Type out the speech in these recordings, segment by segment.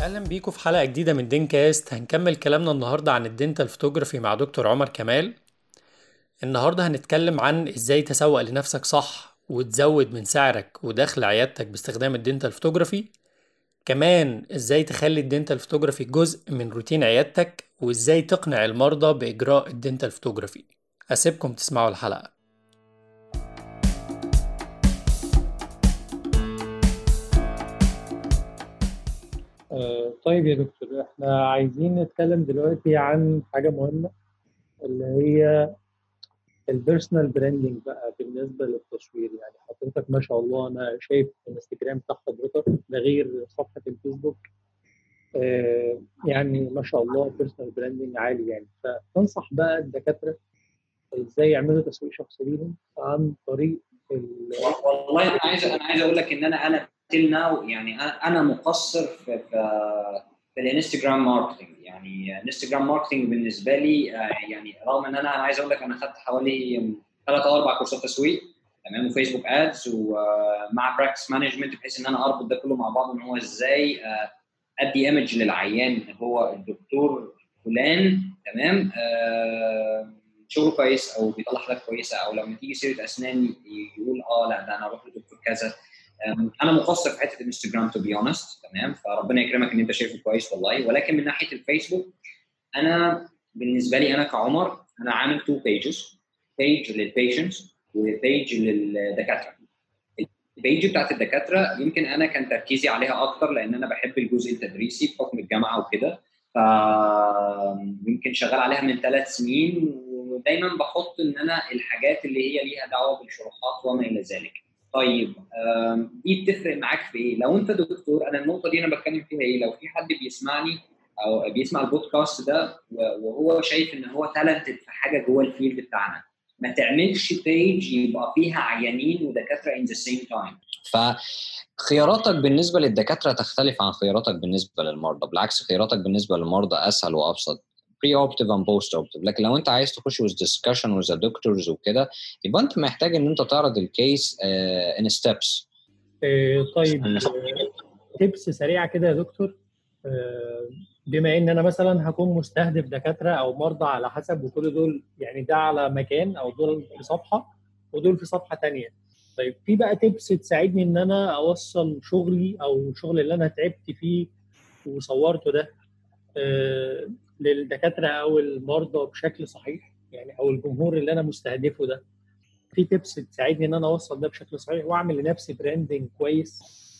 اهلا بيكم في حلقه جديده من دين كاست هنكمل كلامنا النهارده عن الدينتال فوتوغرافي مع دكتور عمر كمال النهارده هنتكلم عن ازاي تسوق لنفسك صح وتزود من سعرك ودخل عيادتك باستخدام الدينتال فوتوغرافي كمان ازاي تخلي الدينتال فوتوغرافي جزء من روتين عيادتك وازاي تقنع المرضى باجراء الدينتال فوتوغرافي اسيبكم تسمعوا الحلقه آه، طيب يا دكتور احنا عايزين نتكلم دلوقتي عن حاجة مهمة اللي هي البيرسونال براندنج بقى بالنسبة للتصوير يعني حضرتك ما شاء الله انا شايف الانستجرام بتاع حضرتك ده غير صفحة الفيسبوك آه، يعني ما شاء الله بيرسونال براندنج عالي يعني فتنصح بقى الدكاترة ازاي يعملوا تسويق شخصي ليهم عن طريق ال- والله انا عايز انا عايز اقول لك ان انا انا تيل ناو يعني انا انا مقصر في في, في الانستجرام ماركتنج يعني انستجرام ماركتنج بالنسبه لي آه، يعني رغم ان انا انا عايز اقول لك انا خدت حوالي ثلاث او اربع كورسات تسويق تمام وفيسبوك ادز ومع براكتس مانجمنت بحيث ان انا اربط ده كله مع بعض ان هو ازاي آه، ادي ايمج للعيان ان هو الدكتور فلان تمام آه، شغله كويس او بيطلع حاجات كويسه او لما تيجي سيره اسنان ي- يقول اه لا ده انا اروح لدكتور كذا أم، انا مقصر في حته الانستجرام تو بي اونست تمام فربنا يكرمك ان انت شايفه كويس والله ولكن من ناحيه الفيسبوك انا بالنسبه لي انا كعمر انا عامل تو بيجز بيج للبيشنتس وبيج للدكاتره البيج بتاعت الدكاتره يمكن انا كان تركيزي عليها اكتر لان انا بحب الجزء التدريسي بحكم الجامعه وكده ف يمكن شغال عليها من ثلاث سنين ودايما بحط ان انا الحاجات اللي هي ليها دعوه بالشروحات وما الى ذلك. طيب آم، دي بتفرق معاك في ايه؟ لو انت دكتور انا النقطه دي انا بتكلم فيها ايه؟ لو في حد بيسمعني او بيسمع البودكاست ده و- وهو شايف ان هو تالنتد في حاجه جوه الفيلد بتاعنا ما تعملش بيج يبقى فيها عيانين ودكاتره ان ذا سيم تايم فخياراتك بالنسبه للدكاتره تختلف عن خياراتك بالنسبه للمرضى بالعكس خياراتك بالنسبه للمرضى اسهل وابسط بري اوبتيف اند بوست اوبتيف لكن لو انت عايز تخش وذ ديسكشن وذ دكتورز وكده يبقى انت محتاج ان انت تعرض الكيس ان ستيبس آه، طيب تبس سريعه كده يا دكتور آه، بما ان انا مثلا هكون مستهدف دكاتره او مرضى على حسب وكل دول يعني ده على مكان او دول في صفحه ودول في صفحه تانية طيب في بقى تبس تساعدني ان انا اوصل شغلي او الشغل اللي انا تعبت فيه وصورته ده آه، للدكاتره او المرضى بشكل صحيح يعني او الجمهور اللي انا مستهدفه ده في تبس تساعدني ان انا اوصل ده بشكل صحيح واعمل لنفسي براندنج كويس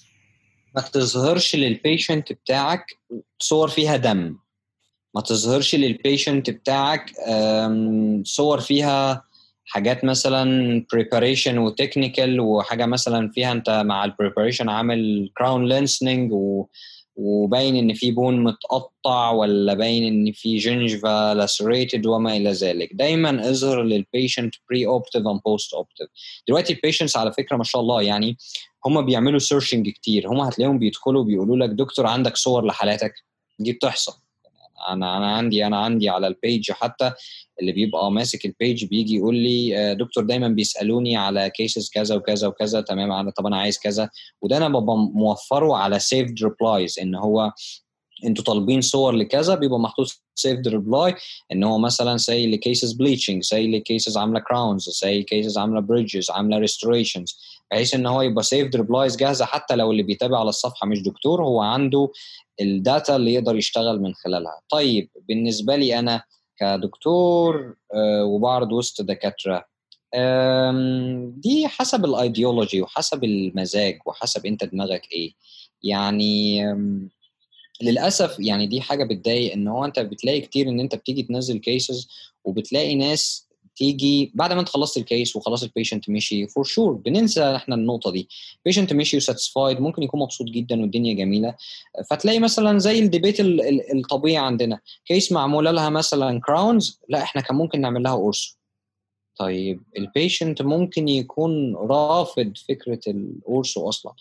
ما تظهرش للبيشنت بتاعك صور فيها دم ما تظهرش للبيشنت بتاعك أم، صور فيها حاجات مثلا preparation وتكنيكال وحاجه مثلا فيها انت مع البريباريشن عامل كراون لينسنج و وباين ان في بون متقطع ولا باين ان في جنجفا لاسريتد وما الى ذلك دايما اظهر للبيشنت بري اوبتيف اند بوست اوبتيف دلوقتي البيشنتس على فكره ما شاء الله يعني هم بيعملوا سيرشنج كتير هم هتلاقيهم بيدخلوا بيقولوا لك دكتور عندك صور لحالاتك دي بتحصل انا انا عندي انا عندي على البيج حتى اللي بيبقى ماسك البيج بيجي يقول لي آه، دكتور دايما بيسالوني على كيسز كذا وكذا وكذا تمام انا طب انا عايز كذا وده انا ببقى موفره على سيفد ريبلايز ان هو انتوا طالبين صور لكذا بيبقى محطوط سيفد ريبلاي ان هو مثلا زي لكيسز بليتشنج زي لكيسز عامله كراونز زي كيسز عامله بريدجز عامله ريستوريشنز بحيث ان هو يبقى سيفد ريبلايز جاهزه حتى لو اللي بيتابع على الصفحه مش دكتور هو عنده الداتا اللي يقدر يشتغل من خلالها طيب بالنسبه لي انا كدكتور آه، وبعرض وسط دكاتره آم، دي حسب الايديولوجي وحسب المزاج وحسب انت دماغك ايه يعني آم، للاسف يعني دي حاجه بتضايق ان هو انت بتلاقي كتير ان انت بتيجي تنزل كيسز وبتلاقي ناس تيجي بعد ما انت خلصت الكيس وخلاص البيشنت مشي فور شور بننسى احنا النقطه دي بيشنت مشي وساتسفايد ممكن يكون مبسوط جدا والدنيا جميله فتلاقي مثلا زي الديبيت ال- ال- الطبيعي عندنا كيس معموله لها مثلا كراونز لا احنا كان ممكن نعمل لها اورسو طيب البيشنت ممكن يكون رافض فكره الاورسو اصلا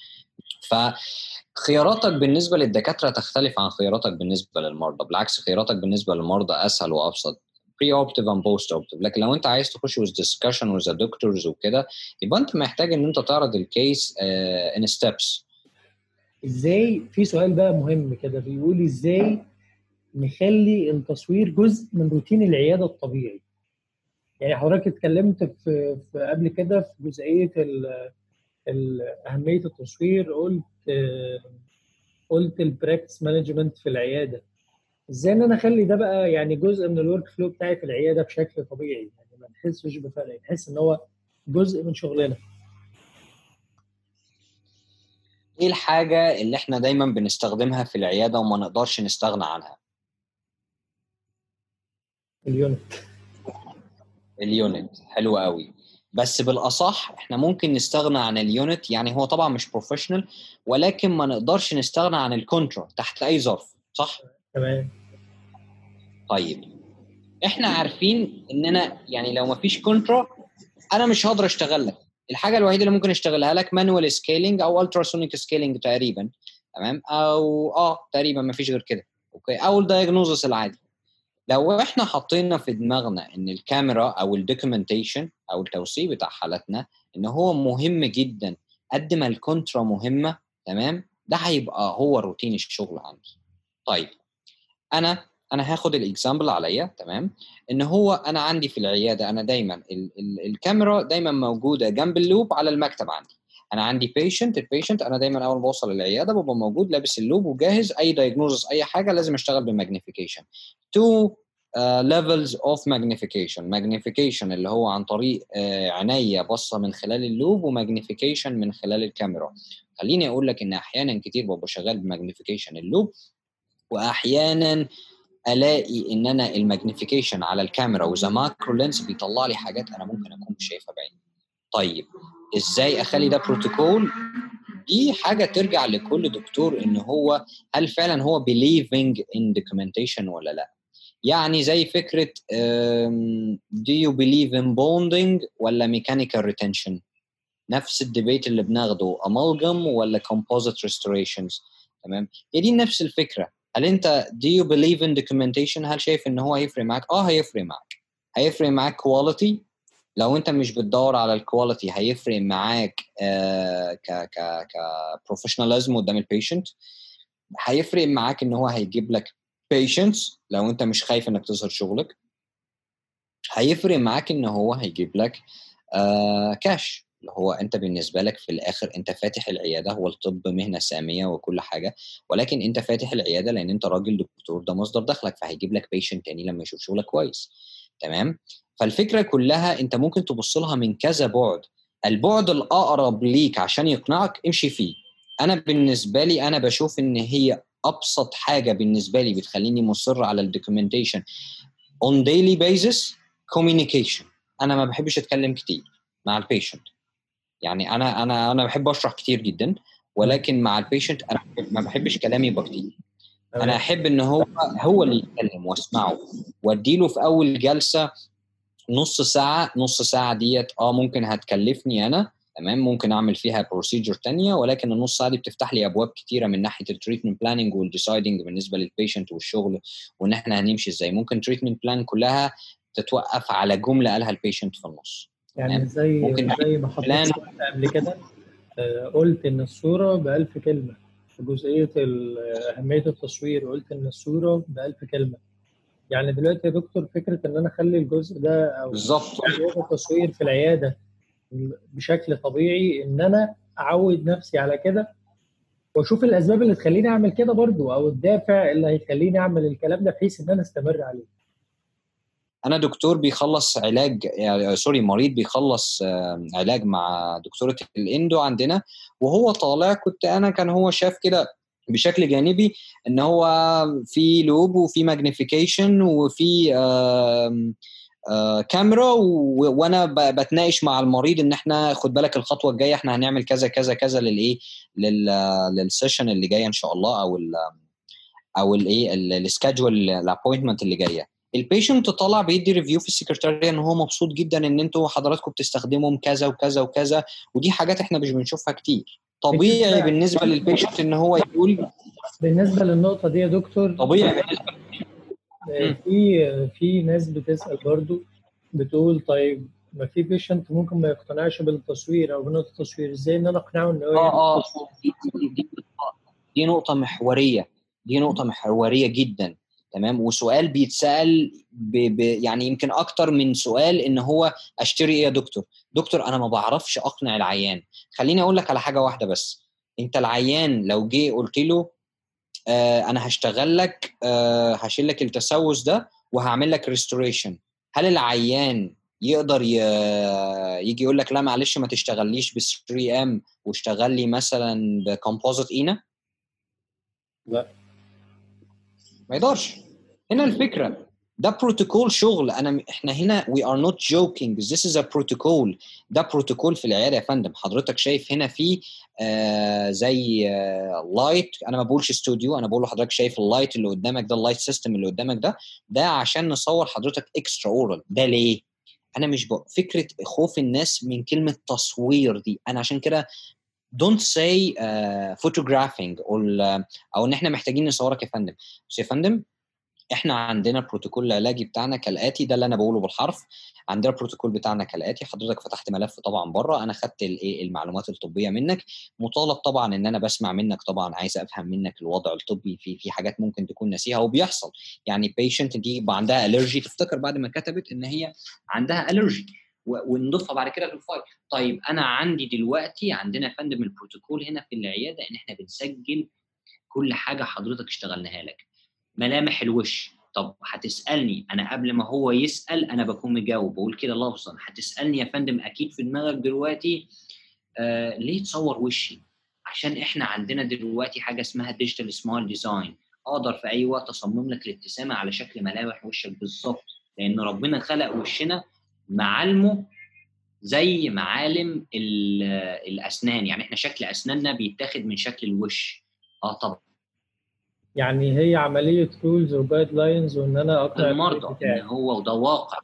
فخياراتك بالنسبه للدكاتره تختلف عن خياراتك بالنسبه للمرضى بالعكس خياراتك بالنسبه للمرضى اسهل وابسط بري اوبتيف اند بوست اوبتيف لكن لو انت عايز تخش وذ ديسكشن وذ دكتورز وكده يبقى انت محتاج ان انت تعرض الكيس ان ستيبس ازاي في سؤال بقى مهم كده بيقول ازاي نخلي التصوير جزء من روتين العياده الطبيعي يعني حضرتك اتكلمت في, في قبل كده في جزئيه ال ال اهميه التصوير قلت قلت البراكتس مانجمنت في العياده ازاي ان انا اخلي ده بقى يعني جزء من الورك فلو بتاعي في العياده بشكل طبيعي يعني ما نحسش بفرق نحس ان هو جزء من شغلنا ايه الحاجه اللي احنا دايما بنستخدمها في العياده وما نقدرش نستغنى عنها اليونت اليونت حلو قوي بس بالاصح احنا ممكن نستغنى عن اليونت يعني هو طبعا مش بروفيشنال ولكن ما نقدرش نستغنى عن الكونترا تحت اي ظرف صح تمام طيب احنا عارفين اننا يعني لو ما فيش كونترا انا مش هقدر اشتغل لك الحاجه الوحيده اللي ممكن اشتغلها لك مانوال سكيلينج او التراسونيك سكيلينج تقريبا تمام او اه تقريبا ما فيش غير كده اوكي او الدايجنوزس العادي لو احنا حطينا في دماغنا ان الكاميرا او الدوكيومنتيشن او التوثيق بتاع حالتنا ان هو مهم جدا قد ما الكونترا مهمه تمام ده هيبقى هو روتين الشغل عندي طيب انا انا هاخد الاكزامبل عليا تمام ان هو انا عندي في العياده انا دايما ال ال الكاميرا دايما موجوده جنب اللوب على المكتب عندي انا عندي بيشنت البيشنت انا دايما اول ما بوصل العياده ببقى موجود لابس اللوب وجاهز اي دايجنوزس اي حاجه لازم اشتغل بماجنيفيكيشن تو ليفلز اوف ماجنيفيكيشن ماجنيفيكيشن اللي هو عن طريق uh, عينيا بصه من خلال اللوب وماجنيفيكيشن من خلال الكاميرا خليني اقول لك ان احيانا كتير ببقى شغال بماجنيفيكيشن اللوب واحيانا الاقي ان انا الماجنيفيكيشن على الكاميرا وذا ماكرو لينس بيطلع لي حاجات انا ممكن اكون مش شايفها بعيني طيب ازاي اخلي ده بروتوكول دي حاجه ترجع لكل دكتور ان هو هل فعلا هو believing in documentation ولا لا يعني زي فكره um, do you believe in bonding ولا mechanical retention نفس الديبيت اللي بناخده amalgam ولا composite restorations تمام هي دي نفس الفكره هل انت do you believe in documentation هل شايف ان هو هيفرق معاك اه هيفرق معاك هيفرق معاك quality لو انت مش بتدور على الكواليتي هيفرق معاك آه ك ك ك بروفيشناليزم قدام البيشنت هيفرق معاك ان هو هيجيب لك patients لو انت مش خايف انك تظهر شغلك هيفرق معاك ان هو هيجيب لك آه كاش اللي هو انت بالنسبه لك في الاخر انت فاتح العياده هو الطب مهنه ساميه وكل حاجه ولكن انت فاتح العياده لان انت راجل دكتور ده مصدر دخلك فهيجيب لك بيشنت تاني لما يشوف شغلك كويس تمام فالفكره كلها انت ممكن تبص لها من كذا بعد البعد الاقرب ليك عشان يقنعك امشي فيه انا بالنسبه لي انا بشوف ان هي ابسط حاجه بالنسبه لي بتخليني مصر على الدوكيومنتيشن اون ديلي بيزس كوميونيكيشن انا ما بحبش اتكلم كتير مع البيشنت يعني انا انا انا بحب اشرح كتير جدا ولكن مع البيشنت انا ما بحبش كلامي يبقى كتير انا احب ان هو هو اللي يتكلم واسمعه واديله في اول جلسه نص ساعه نص ساعه ديت اه ممكن هتكلفني انا تمام ممكن اعمل فيها بروسيجر تانية ولكن النص ساعه دي بتفتح لي ابواب كتيره من ناحيه التريتمنت بلاننج والديسايدنج بالنسبه للبيشنت والشغل وان احنا هنمشي ازاي ممكن تريتمنت بلان كلها تتوقف على جمله قالها البيشنت في النص يعني زي ممكن زي ما حضرتك قلت قبل كده آه، قلت ان الصوره بألف كلمه في جزئيه اهميه التصوير قلت ان الصوره بألف كلمه يعني دلوقتي يا دكتور فكره ان انا اخلي الجزء ده او بالظبط التصوير في العياده بشكل طبيعي ان انا اعود نفسي على كده واشوف الاسباب اللي تخليني اعمل كده برضو او الدافع اللي هيخليني اعمل الكلام ده بحيث ان انا استمر عليه انا دكتور بيخلص علاج يعني سوري مريض بيخلص علاج مع دكتوره الاندو عندنا وهو طالع كنت انا كان هو شاف كده بشكل جانبي ان هو في لوب وفي ماجنيفيكيشن وفي آآ آآ كاميرا وانا بتناقش مع المريض ان احنا خد بالك الخطوه الجايه احنا هنعمل كذا كذا كذا للايه للسيشن اللي جايه ان شاء الله او ال او الايه السكادجول الابوينتمنت اللي جايه البيشنت طالع بيدي ريفيو في السكرتاريه ان هو مبسوط جدا ان انتوا حضراتكم بتستخدمهم كذا وكذا وكذا ودي حاجات احنا مش بنشوفها كتير طبيعي بالنسبه للبيشنت ان هو يقول بالنسبه للنقطه دي يا دكتور طبيعي بالنسبه في في ناس بتسال برضو بتقول طيب ما في بيشنت ممكن ما يقتنعش بالتصوير او بنقطه التصوير ازاي ان انا اقنعه ان هو اه اه دي نقطه محوريه دي نقطه محوريه جدا تمام وسؤال بيتسال ب... ب... يعني يمكن اكتر من سؤال ان هو اشتري ايه يا دكتور دكتور انا ما بعرفش اقنع العيان خليني اقول لك على حاجه واحده بس انت العيان لو جه قلت له آه انا هشتغل لك آه هشيل لك التسوس ده وهعمل لك ريستوريشن هل العيان يقدر ي... يجي يقول لك لا معلش ما تشتغليش ب 3 ام واشتغل لي مثلا بكومبوزيت اينا لا ما يقدرش هنا الفكره ده بروتوكول شغل انا احنا هنا we are not joking this is a protocol ده بروتوكول في العياده يا فندم حضرتك شايف هنا في آه زي آه لايت انا ما بقولش استوديو انا بقول لحضرتك شايف اللايت اللي قدامك ده اللايت سيستم اللي قدامك ده ده عشان نصور حضرتك اكسترا اورال ده ليه انا مش بقى فكره خوف الناس من كلمه تصوير دي انا عشان كده don't say uh, photographing او او ان احنا محتاجين نصورك يا فندم بس يا فندم احنا عندنا البروتوكول العلاجي بتاعنا كالاتي ده اللي انا بقوله بالحرف عندنا البروتوكول بتاعنا كالاتي حضرتك فتحت ملف طبعا بره انا خدت الايه المعلومات الطبيه منك مطالب طبعا ان انا بسمع منك طبعا عايز افهم منك الوضع الطبي في في حاجات ممكن تكون ناسيها وبيحصل يعني بيشنت دي يبقى عندها الرجي تفتكر بعد ما كتبت ان هي عندها الرجي ونضيفها بعد كده في الفايل طيب انا عندي دلوقتي عندنا يا فندم البروتوكول هنا في العياده ان احنا بنسجل كل حاجه حضرتك اشتغلناها لك ملامح الوش طب هتسالني انا قبل ما هو يسال انا بكون مجاوب بقول كده لفظا هتسالني يا فندم اكيد في دماغك دلوقتي آه ليه تصور وشي عشان احنا عندنا دلوقتي حاجه اسمها ديجيتال سمايل ديزاين اقدر في اي وقت اصمم لك الابتسامه على شكل ملامح وشك بالظبط لان ربنا خلق وشنا معالمه زي معالم الاسنان يعني احنا شكل اسناننا بيتاخد من شكل الوش اه طبعا يعني هي عمليه رولز وجايد لاينز وان انا اقنع المرضى ان هو وده واقع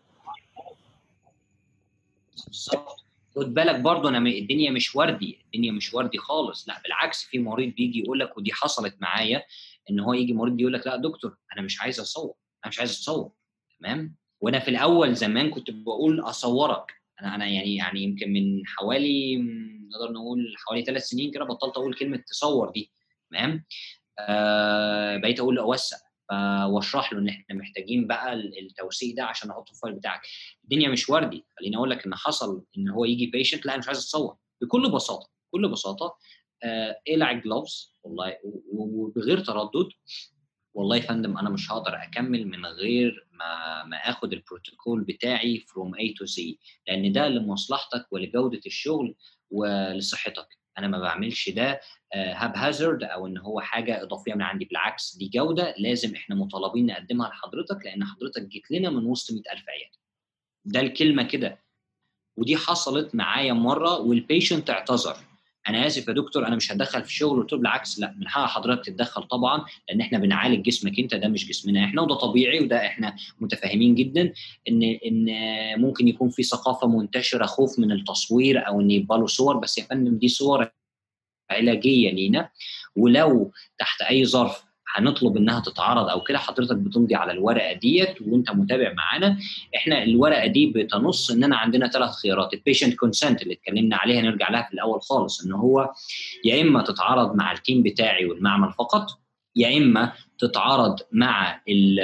بالظبط خد بالك برضه انا الدنيا مش وردي الدنيا مش وردي خالص لا بالعكس في مريض بيجي يقول لك ودي حصلت معايا ان هو يجي مريض يقول لك لا دكتور انا مش عايز اصور انا مش عايز اتصور تمام وانا في الاول زمان كنت بقول اصورك انا انا يعني يعني يمكن من حوالي نقدر نقول حوالي ثلاث سنين كده بطلت اقول كلمه تصور دي تمام آه بقيت اقول اوسع واشرح له ان احنا محتاجين بقى التوثيق ده عشان احطه في الفايل بتاعك الدنيا مش وردي خليني اقول لك ان حصل ان هو يجي بيشنت لا انا مش عايز اتصور بكل بساطه بكل بساطه آه اقلع الجلوفز والله وبغير تردد والله يا فندم انا مش هقدر اكمل من غير ما ما اخد البروتوكول بتاعي فروم A تو Z لان ده لمصلحتك ولجوده الشغل ولصحتك انا ما بعملش ده هاب هازارد او ان هو حاجه اضافيه من عندي بالعكس دي جوده لازم احنا مطالبين نقدمها لحضرتك لان حضرتك جيت لنا من وسط 100000 عياده ده الكلمه كده ودي حصلت معايا مره والبيشنت اعتذر انا اسف يا دكتور انا مش هتدخل في الشغل قلت له بالعكس لا من حق حضرتك تتدخل طبعا لان احنا بنعالج جسمك انت ده مش جسمنا احنا وده طبيعي وده احنا متفاهمين جدا ان ان ممكن يكون في ثقافه منتشره خوف من التصوير او ان يبقى له صور بس يا فندم دي صور علاجيه لينا ولو تحت اي ظرف هنطلب انها تتعرض او كده حضرتك بتمضي على الورقه ديت وانت متابع معانا احنا الورقه دي بتنص اننا عندنا ثلاث خيارات البيشنت كونسنت اللي اتكلمنا عليها نرجع لها في الاول خالص ان هو يا اما تتعرض مع التيم بتاعي والمعمل فقط يا اما تتعرض مع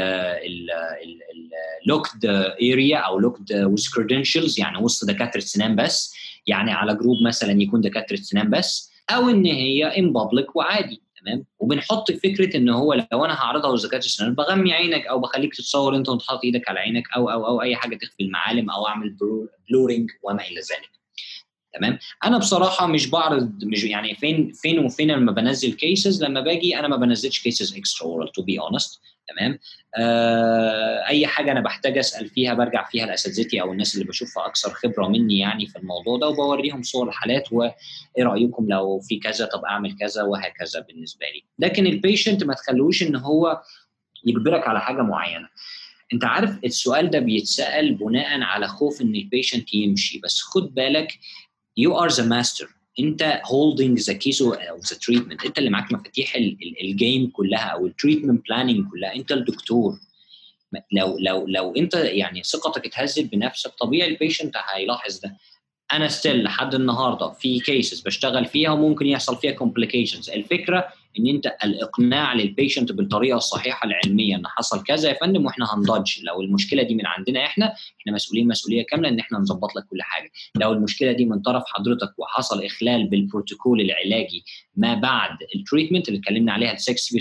اللوكد اريا او لوكد ويز كريدنشلز يعني وسط دكاتره سنان بس يعني على جروب مثلا يكون دكاتره سنان بس او ان هي ان بابليك وعادي تمام وبنحط فكره ان هو لو انا هعرضها لذكاء السنان بغمي عينك او بخليك تتصور انت وانت حاطط ايدك على عينك او او او اي حاجه تخفي المعالم او اعمل بلورنج وما الى ذلك تمام انا بصراحه مش بعرض مش يعني فين فين وفين لما بنزل كيسز لما باجي انا ما بنزلش كيسز اكسترا اورال تو بي اونست تمام آه اي حاجه انا بحتاج اسال فيها برجع فيها لاساتذتي او الناس اللي بشوفها اكثر خبره مني يعني في الموضوع ده وبوريهم صور الحالات وايه رايكم لو في كذا طب اعمل كذا وهكذا بالنسبه لي لكن البيشنت ما تخلوش ان هو يجبرك على حاجه معينه انت عارف السؤال ده بيتسال بناء على خوف ان البيشنت يمشي بس خد بالك you are the master انت holding the keys of the treatment انت اللي معاك مفاتيح الجيم كلها او التريتمنت بلاننج كلها انت الدكتور لو لو لو انت يعني ثقتك اتهزت بنفسك طبيعي البيشنت هيلاحظ ده انا ستيل لحد النهارده في كيسز بشتغل فيها وممكن يحصل فيها complications الفكره ان انت الاقناع للبيشنت بالطريقه الصحيحه العلميه ان حصل كذا يا فندم واحنا هنضج لو المشكله دي من عندنا احنا احنا مسؤولين مسؤوليه كامله ان احنا نظبط لك كل حاجه لو المشكله دي من طرف حضرتك وحصل اخلال بالبروتوكول العلاجي ما بعد التريتمنت اللي اتكلمنا عليها 60%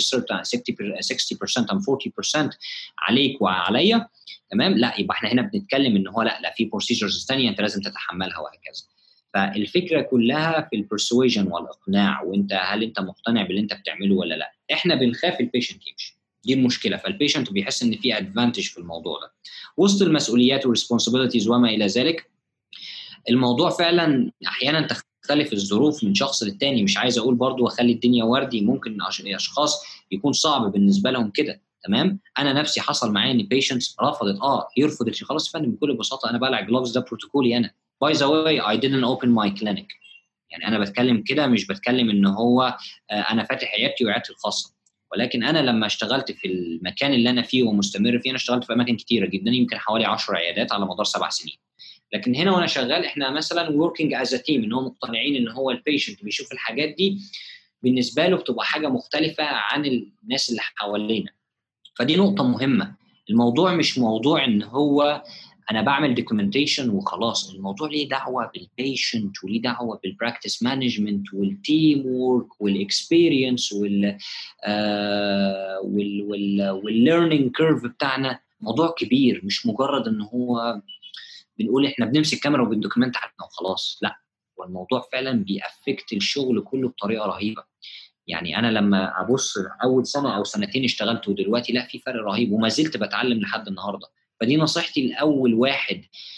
60% 40% عليك وعليا تمام لا يبقى احنا هنا بنتكلم ان هو لا لا في بروسيجرز ثانيه انت لازم تتحملها وهكذا فالفكره كلها في البرسويجن والاقناع وانت هل انت مقتنع باللي انت بتعمله ولا لا احنا بنخاف البيشنت يمشي دي المشكله فالبيشنت بيحس ان في ادفانتج في الموضوع ده وسط المسؤوليات والريسبونسبيلتيز وما الى ذلك الموضوع فعلا احيانا تختلف الظروف من شخص للتاني مش عايز اقول برضو واخلي الدنيا وردي ممكن اشخاص يكون صعب بالنسبه لهم كده تمام انا نفسي حصل معايا ان بيشنتس رفضت اه يرفض خلاص يا فندم بكل بساطه انا بقلع جلوفز ده بروتوكولي انا باي ذا واي اي didn't open my clinic يعني انا بتكلم كده مش بتكلم ان هو انا فاتح عيادتي وعيادتي الخاصه ولكن انا لما اشتغلت في المكان اللي انا فيه ومستمر فيه انا اشتغلت في اماكن كتيره جدا يمكن حوالي 10 عيادات على مدار سبع سنين لكن هنا وانا شغال احنا مثلا working as a team ان هو مقتنعين ان هو البيشنت بيشوف الحاجات دي بالنسبه له بتبقى حاجه مختلفه عن الناس اللي حوالينا فدي نقطه مهمه الموضوع مش موضوع ان هو انا بعمل دوكيومنتيشن وخلاص الموضوع ليه دعوه بالبيشنت وليه دعوه بالبراكتس مانجمنت والتيم وورك والاكسبيرينس وال والليرنينج كيرف بتاعنا موضوع كبير مش مجرد ان هو بنقول احنا بنمسك كاميرا وبندوكيمنت حاجتنا وخلاص لا هو الموضوع فعلا بيأفكت الشغل كله بطريقه رهيبه يعني انا لما ابص اول سنه او سنتين اشتغلت ودلوقتي لا في فرق رهيب وما زلت بتعلم لحد النهارده فدي نصيحتي لاول واحد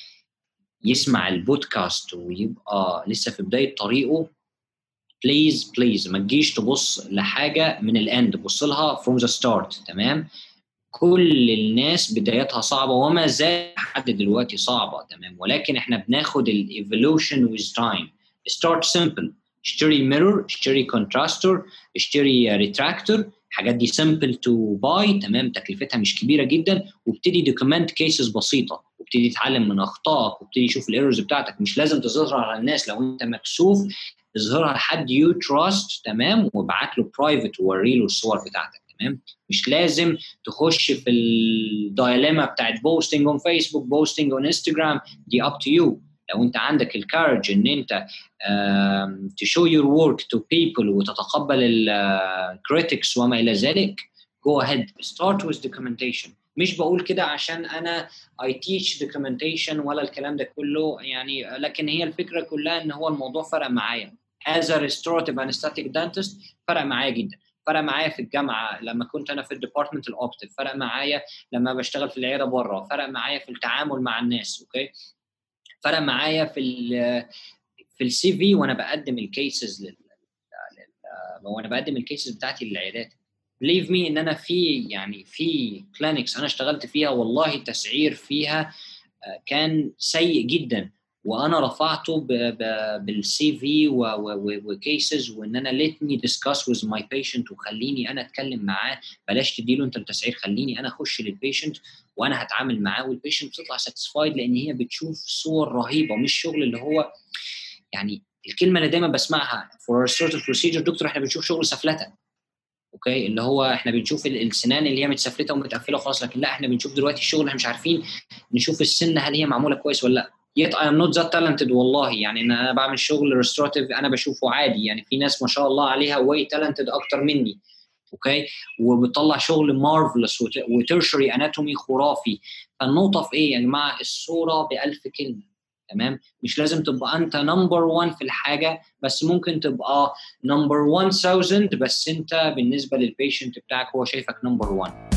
يسمع البودكاست ويبقى لسه في بدايه طريقه بليز بليز ما تجيش تبص لحاجه من الاند بص لها فروم ذا ستارت تمام كل الناس بدايتها صعبه وما زال لحد دلوقتي صعبه تمام ولكن احنا بناخد الايفولوشن ويز تايم ستارت سمبل اشتري ميرور اشتري كونتراستور اشتري ريتراكتور الحاجات دي سمبل تو باي تمام تكلفتها مش كبيره جدا وابتدي دوكيمنت كيسز بسيطه وابتدي تتعلم من اخطائك وابتدي تشوف الايرورز بتاعتك مش لازم تظهرها على الناس لو انت مكسوف اظهرها لحد يو تراست تمام وابعت له برايفت ووري له الصور بتاعتك تمام مش لازم تخش في الدايليما بتاعت بوستنج اون فيسبوك بوستنج اون انستجرام دي اب تو يو لو انت عندك الكارج ان انت تشو يور ورك تو بيبل وتتقبل الكريتكس وما الى ذلك go ahead start with documentation مش بقول كده عشان انا I teach documentation ولا الكلام ده كله يعني لكن هي الفكره كلها ان هو الموضوع فرق معايا as a restorative anesthetic dentist فرق معايا جدا فرق معايا في الجامعه لما كنت انا في الديبارتمنت الاوبتيف فرق معايا لما بشتغل في العياده بره فرق معايا في التعامل مع الناس اوكي فرق معايا في ال في السي في وانا بقدم الكيسز لل وانا بقدم الكيسز بتاعتي للعيادات بليف مي ان انا في يعني في كلينكس انا اشتغلت فيها والله التسعير فيها كان سيء جدا وانا رفعته بالسي في وكيسز وان انا ليت مي ديسكاس وذ ماي بيشنت وخليني انا اتكلم معاه بلاش تديله انت التسعير خليني انا اخش للبيشنت وانا هتعامل معاه والبيشنت بتطلع ساتيسفايد لان هي بتشوف صور رهيبه مش شغل اللي هو يعني الكلمه اللي دايما بسمعها فور restorative بروسيجر دكتور احنا بنشوف شغل سفلته اوكي اللي هو احنا بنشوف السنان اللي هي متسفلته ومتقفله وخلاص لكن لا احنا بنشوف دلوقتي الشغل احنا مش عارفين نشوف السن هل هي معموله كويس ولا لا yet I am not that talented والله يعني ان انا بعمل شغل restorative انا بشوفه عادي يعني في ناس ما شاء الله عليها way talented اكتر مني اوكي وبتطلع شغل مارفلس وترشري اناتومي خرافي فالنقطه في ايه يا جماعه الصوره بألف كلمه تمام مش لازم تبقى انت نمبر 1 في الحاجه بس ممكن تبقى نمبر 1000 بس انت بالنسبه للبيشنت بتاعك هو شايفك نمبر 1